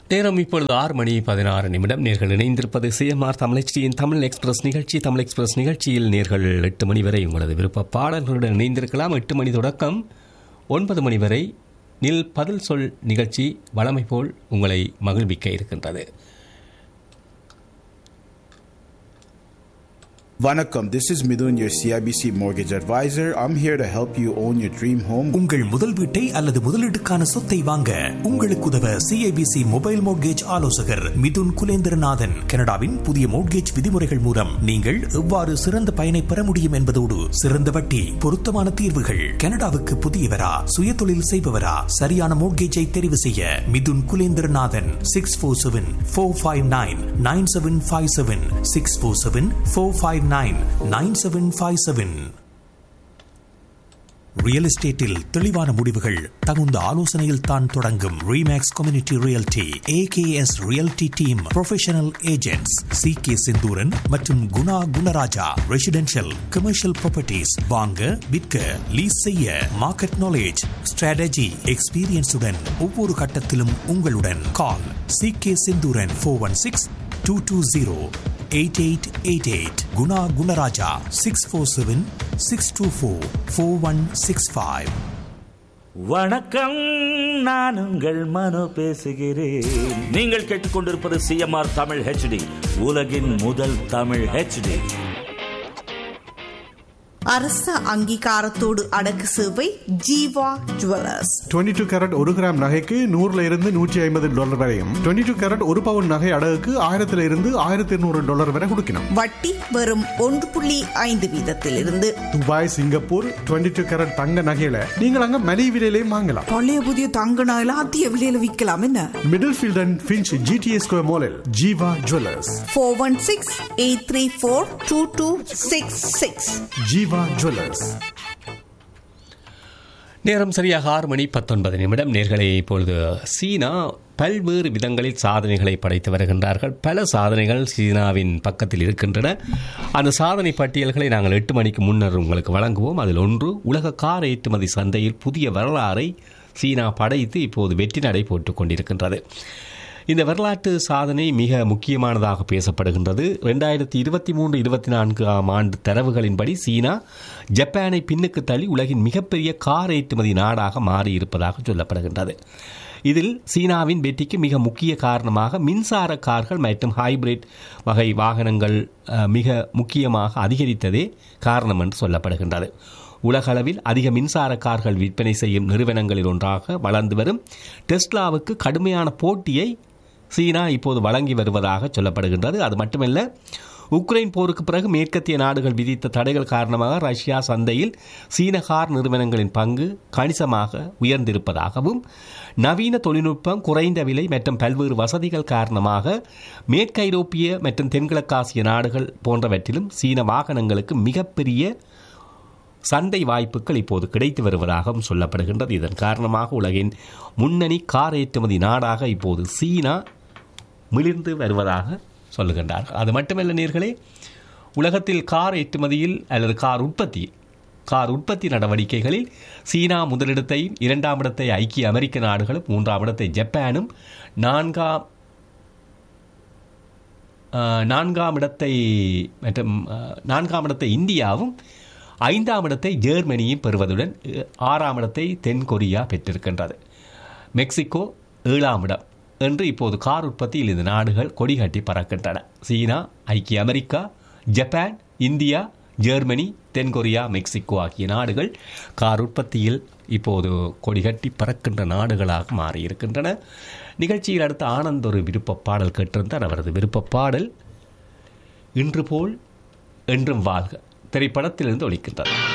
நேரம் இப்பொழுது ஆறு மணி பதினாறு நிமிடம் நேர்கள் இணைந்திருப்பது சிஎம்ஆர் தமிழச்சியின் தமிழ் எக்ஸ்பிரஸ் நிகழ்ச்சி தமிழ் எக்ஸ்பிரஸ் நிகழ்ச்சியில் நேர்கள் எட்டு மணி வரை உங்களது விருப்ப பாடல்களுடன் இணைந்திருக்கலாம் எட்டு மணி தொடக்கம் ஒன்பது மணி வரை நில் பதில் சொல் நிகழ்ச்சி வளமை போல் உங்களை மகிழ்விக்க இருக்கின்றது Vanakkam, this is Midun, your CIBC mortgage advisor. I'm here to help you own your dream home. உங்கள் முதல் வீட்டை அல்லது முதலீட்டுக்கான சொத்தை வாங்க உங்களுக்கு உதவ சிஐபிசி மொபைல் மோட்கேஜ் ஆலோசகர் மிதுன் குலேந்திரநாதன் கனடாவின் புதிய மோட்கேஜ் விதிமுறைகள் மூலம் நீங்கள் எவ்வாறு சிறந்த பயனை பெற முடியும் என்பதோடு சிறந்த வட்டி பொருத்தமான தீர்வுகள் கனடாவுக்கு புதியவரா சுயதொழில் செய்பவரா சரியான மோட்கேஜை தெரிவு செய்ய Mithun Kulendranathan six four seven four five nine nine seven five seven six four seven four five nine nine seven five seven real எஸ்டேட்டில் தெளிவான முடிவுகள் தகுந்த ஆலோசனையில் தான் தொடங்கும் REMAX community realty AKS realty team professional agents C K Senthuran மற்றும் Guna Gunarajah residential commercial properties வாங்க விற்க லீஸ் செய்ய மார்க்கெட் நாலேஜ் ஸ்ட்ராட்டஜி எக்ஸ்பீரியன்ஸுடன் ஒவ்வொரு கட்டத்திலும் உங்களுடன் call C K Senthuran four one six two two zero eight eight eight eight Guna Gunarajah six four seven six two four four one six five வணக்கம் நான் உங்கள் மனோ பேசுகிறேன் நீங்கள் கேட்டுக்கொண்டிருப்பது சிஎம்ஆர் தமிழ் ஹெச்டி உலகின் முதல் தமிழ் ஹெச்டி அரச அங்கீகாரத்தோடு அடக்கு சேவை ஜீவா ஜுவல்லர்ஸ் 22 டூ கேரட் ஒரு கிராம் நகைக்கு நூறுல இருந்து நூற்றி ஐம்பது டாலர் வரையும் 22 டூ கேரட் ஒரு பவுன் நகை அடகுக்கு ஆயிரத்துல இருந்து ஆயிரத்தி இருநூறு டாலர் வரை கொடுக்கணும் வட்டி வெறும் ஒன்று புள்ளி ஐந்து வீதத்திலிருந்து துபாய் சிங்கப்பூர் 22 டூ கேரட் தங்க நகையில நீங்கள் அங்க மலிவு விலையிலையும் வாங்கலாம் பழைய புதிய தங்க நகையில அதிக விலையில விற்கலாம் என்ன Middlefield and Finch GTA square மாலில் Jeeva jewellers four one six eight three four two two six six Jeeva jewellers நேரம் சரியாக ஆறு மணி பத்தொன்பது நிமிடம் நேர்களை இப்பொழுது சீனா பல்வேறு விதங்களில் சாதனைகளை படைத்து வருகின்றார்கள் பல சாதனைகள் சீனாவின் பக்கத்தில் இருக்கின்றன அந்த சாதனை பட்டியல்களை நாங்கள் எட்டு மணிக்கு முன்னர் உங்களுக்கு வழங்குவோம் அதில் ஒன்று உலக கார் ஏற்றுமதி சந்தையில் புதிய வரலாறை சீனா படைத்து இப்போது வெற்றி நடை போட்டுக் கொண்டிருக்கின்றது இந்த வரலாற்று சாதனை மிக முக்கியமானதாக பேசப்படுகின்றது ரெண்டாயிரத்தி இருபத்தி மூன்று இருபத்தி நான்காம் ஆண்டு தரவுகளின்படி சீனா ஜப்பானை பின்னுக்கு தள்ளி உலகின் மிகப்பெரிய கார் ஏற்றுமதி நாடாக மாறியிருப்பதாக சொல்லப்படுகின்றது இதில் சீனாவின் வெற்றிக்கு மிக முக்கிய காரணமாக மின்சார கார்கள் மற்றும் ஹைபிரிட் வகை வாகனங்கள் அஹ், மிக முக்கியமாக அதிகரித்ததே காரணம் என்று சொல்லப்படுகின்றது உலகளவில் அதிக மின்சார கார்கள் விற்பனை செய்யும் நிறுவனங்களில் ஒன்றாக வளர்ந்து வரும் டெஸ்லாவுக்கு கடுமையான போட்டியை சீனா இப்போது வழங்கி வருவதாக சொல்லப்படுகின்றது அது மட்டுமல்ல உக்ரைன் போருக்கு பிறகு மேற்கத்திய நாடுகள் விதித்த தடைகள் காரணமாக ரஷ்யா சந்தையில் சீன கார் நிறுவனங்களின் பங்கு கணிசமாக உயர்ந்திருப்பதாகவும் நவீன தொழில்நுட்பம் குறைந்த விலை மற்றும் பல்வேறு வசதிகள் காரணமாக மேற்கு ஐரோப்பிய மற்றும் தென்கிழக்காசிய நாடுகள் போன்றவற்றிலும் சீன வாகனங்களுக்கு மிகப்பெரிய சந்தை வாய்ப்புகள் இப்போது கிடைத்து வருவதாகவும் சொல்லப்படுகின்றது இதன் காரணமாக உலகின் முன்னணி கார் ஏற்றுமதி நாடாக இப்போது சீனா மிளிர்ந்து வருவதாக சொல்லுகின்றார்கள் அது மட்டுமல்ல நேர்களே உலகத்தில் கார் ஏற்றுமதியில் அல்லது கார் உற்பத்தி கார் உற்பத்தி நடவடிக்கைகளில் சீனா முதலிடத்தையும் இரண்டாம் இடத்தை ஐக்கிய அமெரிக்க நாடுகளும் மூன்றாம் இடத்தை ஜப்பானும் நான்காம் ஆஹ், நான்காம் இடத்தை மற்றும் ஆஹ், நான்காம் இடத்தை இந்தியாவும் ஐந்தாம் இடத்தை ஜெர்மனியும் பெறுவதுடன் அஹ், ஆறாம் இடத்தை தென் கொரியா பெற்றிருக்கின்றது மெக்சிகோ ஏழாம் இடம் என்று இப்போது கார் உற்பத்தியில் இந்த நாடுகள் கொடிகட்டி பறக்கின்றன சீனா ஐக்கிய அமெரிக்கா ஜப்பான் இந்தியா ஜெர்மனி தென்கொரியா மெக்சிகோ ஆகிய நாடுகள் கார் உற்பத்தியில் இப்போது கொடிகட்டி பறக்கின்ற நாடுகளாக மாறியிருக்கின்றன நிகழ்ச்சியில் அடுத்த ஆனந்த் ஒரு விருப்ப பாடல் கேட்டிருந்தார் அவரது விருப்ப பாடல் இன்று போல் என்றும் வாழ்க திரைப்படத்திலிருந்து ஒலிக்கின்றது